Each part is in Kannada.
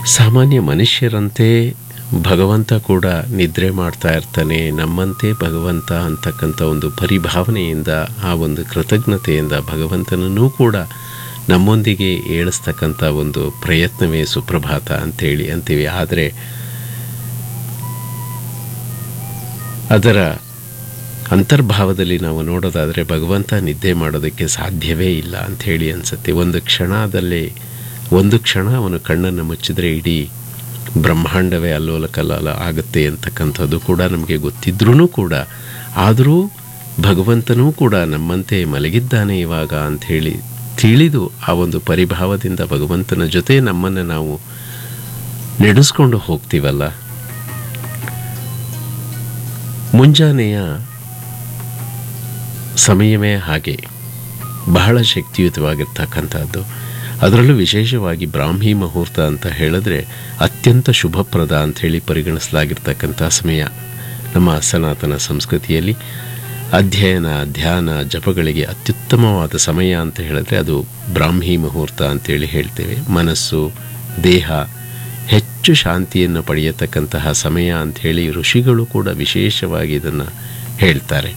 ಸಾಮಾನ್ಯ ಮನುಷ್ಯರಂತೆ ಭಗವಂತ ಕೂಡ ನಿದ್ರೆ ಮಾಡ್ತಾ ಇರ್ತಾನೆ ನಮ್ಮಂತೆ ಭಗವಂತ ಅಂತಕ್ಕಂಥ ಒಂದು ಪರಿಭಾವನೆಯಿಂದ ಆ ಒಂದು ಕೃತಜ್ಞತೆಯಿಂದ ಭಗವಂತನನ್ನೂ ಕೂಡ ನಮ್ಮೊಂದಿಗೆ ಏಳಿಸ್ತಕ್ಕಂಥ ಒಂದು ಪ್ರಯತ್ನವೇ ಸುಪ್ರಭಾತ ಅಂತೇಳಿ ಅಂತೀವಿ ಆದರೆ ಅದರ ಅಂತರ್ಭಾವದಲ್ಲಿ ನಾವು ನೋಡೋದಾದರೆ ಭಗವಂತ ನಿದ್ದೆ ಮಾಡೋದಕ್ಕೆ ಸಾಧ್ಯವೇ ಇಲ್ಲ ಅಂಥೇಳಿ ಅನಿಸುತ್ತೆ ಒಂದು ಕ್ಷಣದಲ್ಲಿ ಒಂದು ಕ್ಷಣ ಅವನು ಕಣ್ಣನ್ನು ಮುಚ್ಚಿದರೆ ಇಡೀ ಬ್ರಹ್ಮಾಂಡವೇ ಅಲ್ಲೋಲ ಕಲ್ಲೋಲ ಆಗುತ್ತೆ ಅಂತಕ್ಕಂಥದ್ದು ಕೂಡ ನಮಗೆ ಗೊತ್ತಿದ್ರೂ ಕೂಡ ಆದರೂ ಭಗವಂತನೂ ಕೂಡ ನಮ್ಮಂತೆ ಮಲಗಿದ್ದಾನೆ ಇವಾಗ ಅಂಥೇಳಿ ತಿಳಿದು ಆ ಒಂದು ಪರಿಭಾವದಿಂದ ಭಗವಂತನ ಜೊತೆ ನಮ್ಮನ್ನು ನಾವು ನಡೆಸ್ಕೊಂಡು ಹೋಗ್ತೀವಲ್ಲ ಮುಂಜಾನೆಯ ಸಮಯವೇ ಹಾಗೆ ಬಹಳ ಶಕ್ತಿಯುತವಾಗಿರ್ತಕ್ಕಂಥದ್ದು ಅದರಲ್ಲೂ ವಿಶೇಷವಾಗಿ ಬ್ರಾಹ್ಮಿ ಮುಹೂರ್ತ ಅಂತ ಹೇಳಿದ್ರೆ ಅತ್ಯಂತ ಶುಭಪ್ರದ ಅಂಥೇಳಿ ಪರಿಗಣಿಸಲಾಗಿರ್ತಕ್ಕಂಥ ಸಮಯ ನಮ್ಮ ಸನಾತನ ಸಂಸ್ಕೃತಿಯಲ್ಲಿ ಅಧ್ಯಯನ ಧ್ಯಾನ ಜಪಗಳಿಗೆ ಅತ್ಯುತ್ತಮವಾದ ಸಮಯ ಅಂತ ಹೇಳಿದ್ರೆ ಅದು ಬ್ರಾಹ್ಮಿ ಮುಹೂರ್ತ ಅಂತೇಳಿ ಹೇಳ್ತೇವೆ ಮನಸ್ಸು ದೇಹ ಹೆಚ್ಚು ಶಾಂತಿಯನ್ನು ಪಡೆಯತಕ್ಕಂತಹ ಸಮಯ ಅಂಥೇಳಿ ಋಷಿಗಳು ಕೂಡ ವಿಶೇಷವಾಗಿ ಇದನ್ನು ಹೇಳ್ತಾರೆ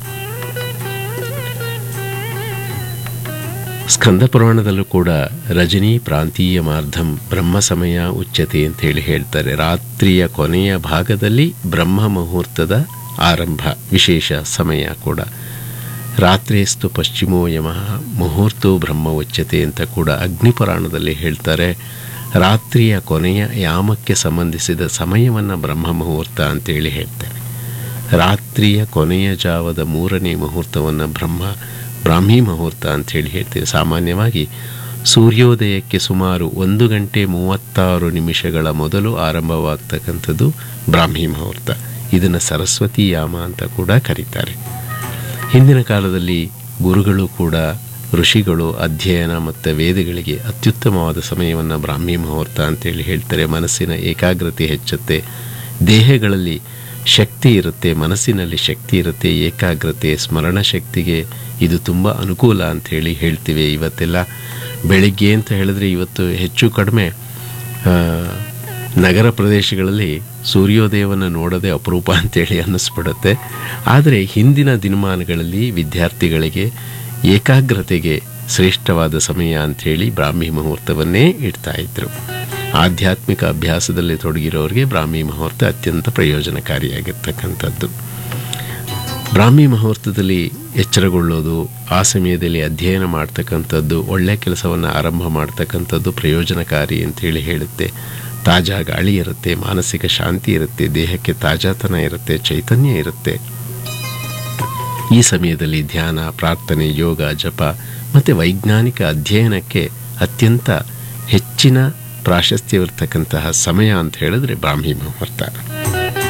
ಸ್ಕಂದ ಪುರಾಣದಲ್ಲೂ ಕೂಡ ರಜನಿ ಪ್ರಾಂತೀಯ ಮಾರ್ಧಂ ಬ್ರಹ್ಮ ಸಮಯ ಉಚ್ಚತೆ ಅಂತ ಹೇಳಿ ಹೇಳ್ತಾರೆ ರಾತ್ರಿಯ ಕೊನೆಯ ಭಾಗದಲ್ಲಿ ಬ್ರಹ್ಮ ಮುಹೂರ್ತದ ಆರಂಭ ವಿಶೇಷ ಸಮಯ ಕೂಡ ರಾತ್ರಿಯಸ್ತು ಪಶ್ಚಿಮೋ ಯಮಃ ಮುಹೂರ್ತೋ ಬ್ರಹ್ಮ ಉಚ್ಚತೆ ಅಂತ ಕೂಡ ಅಗ್ನಿಪುರಾಣದಲ್ಲಿ ಹೇಳ್ತಾರೆ ರಾತ್ರಿಯ ಕೊನೆಯ ಯಾಮಕ್ಕೆ ಸಂಬಂಧಿಸಿದ ಸಮಯವನ್ನು ಬ್ರಹ್ಮ ಮುಹೂರ್ತ ಅಂತೇಳಿ ಹೇಳ್ತಾರೆ ರಾತ್ರಿಯ ಕೊನೆಯ ಜಾವದ ಮೂರನೇ ಮುಹೂರ್ತವನ್ನು ಬ್ರಹ್ಮ ಬ್ರಾಹ್ಮಿ ಮುಹೂರ್ತ ಅಂಥೇಳಿ ಹೇಳ್ತೀವಿ ಸಾಮಾನ್ಯವಾಗಿ ಸೂರ್ಯೋದಯಕ್ಕೆ ಸುಮಾರು ಒಂದು ಗಂಟೆ ಮೂವತ್ತಾರು ನಿಮಿಷಗಳ ಮೊದಲು ಆರಂಭವಾಗ್ತಕ್ಕಂಥದ್ದು ಬ್ರಾಹ್ಮಿ ಮುಹೂರ್ತ ಇದನ್ನು ಸರಸ್ವತಿ ಯಾಮ ಅಂತ ಕೂಡ ಕರೀತಾರೆ ಹಿಂದಿನ ಕಾಲದಲ್ಲಿ ಗುರುಗಳು ಕೂಡ ಋಷಿಗಳು ಅಧ್ಯಯನ ಮತ್ತು ವೇದಗಳಿಗೆ ಅತ್ಯುತ್ತಮವಾದ ಸಮಯವನ್ನು ಬ್ರಾಹ್ಮಿ ಮುಹೂರ್ತ ಅಂತೇಳಿ ಹೇಳ್ತಾರೆ ಮನಸ್ಸಿನ ಏಕಾಗ್ರತೆ ಹೆಚ್ಚುತ್ತೆ ದೇಹಗಳಲ್ಲಿ ಶಕ್ತಿ ಇರುತ್ತೆ ಮನಸ್ಸಿನಲ್ಲಿ ಶಕ್ತಿ ಇರುತ್ತೆ ಏಕಾಗ್ರತೆ ಸ್ಮರಣ ಶಕ್ತಿಗೆ ಇದು ತುಂಬ ಅನುಕೂಲ ಅಂಥೇಳಿ ಹೇಳ್ತೀವಿ ಇವತ್ತೆಲ್ಲ ಬೆಳಿಗ್ಗೆ ಅಂತ ಹೇಳಿದ್ರೆ ಇವತ್ತು ಹೆಚ್ಚು ಕಡಿಮೆ ಆ, ನಗರ ಪ್ರದೇಶಗಳಲ್ಲಿ ಸೂರ್ಯೋದಯವನ್ನು ನೋಡೋದೇ ಅಪರೂಪ ಅಂತೇಳಿ ಅನ್ನಿಸ್ಬಿಡುತ್ತೆ ಆದರೆ ಹಿಂದಿನ ದಿನಮಾನಗಳಲ್ಲಿ ವಿದ್ಯಾರ್ಥಿಗಳಿಗೆ ಏಕಾಗ್ರತೆಗೆ ಶ್ರೇಷ್ಠವಾದ ಸಮಯ ಅಂಥೇಳಿ ಬ್ರಾಹ್ಮಿ ಮುಹೂರ್ತವನ್ನೇ ಇಡ್ತಾ ಇದ್ರು ಆಧ್ಯಾತ್ಮಿಕ ಅಭ್ಯಾಸದಲ್ಲಿ ತೊಡಗಿರೋರಿಗೆ ಬ್ರಾಹ್ಮಿ ಮುಹೂರ್ತ ಅತ್ಯಂತ ಪ್ರಯೋಜನಕಾರಿಯಾಗಿರ್ತಕ್ಕಂಥದ್ದು ಬ್ರಾಹ್ಮಿ ಮುಹೂರ್ತದಲ್ಲಿ ಎಚ್ಚರಗೊಳ್ಳೋದು ಆ ಸಮಯದಲ್ಲಿ ಅಧ್ಯಯನ ಮಾಡ್ತಕ್ಕಂಥದ್ದು ಒಳ್ಳೆಯ ಕೆಲಸವನ್ನು ಆರಂಭ ಮಾಡ್ತಕ್ಕಂಥದ್ದು ಪ್ರಯೋಜನಕಾರಿ ಅಂತೇಳಿ ಹೇಳುತ್ತೆ ತಾಜಾ ಗಾಳಿ ಇರುತ್ತೆ ಮಾನಸಿಕ ಶಾಂತಿ ಇರುತ್ತೆ ದೇಹಕ್ಕೆ ತಾಜಾತನ ಇರುತ್ತೆ ಚೈತನ್ಯ ಇರುತ್ತೆ ಈ ಸಮಯದಲ್ಲಿ ಧ್ಯಾನ ಪ್ರಾರ್ಥನೆ ಯೋಗ ಜಪ ಮತ್ತು ವೈಜ್ಞಾನಿಕ ಅಧ್ಯಯನಕ್ಕೆ ಅತ್ಯಂತ ಹೆಚ್ಚಿನ ಪ್ರಾಶಸ್ತ್ಯವಿರ್ತಕ್ಕಂತಹ ಸಮಯ ಅಂತ ಹೇಳಿದ್ರೆ ಬ್ರಾಹ್ಮಿ ಮುಹೂರ್ತ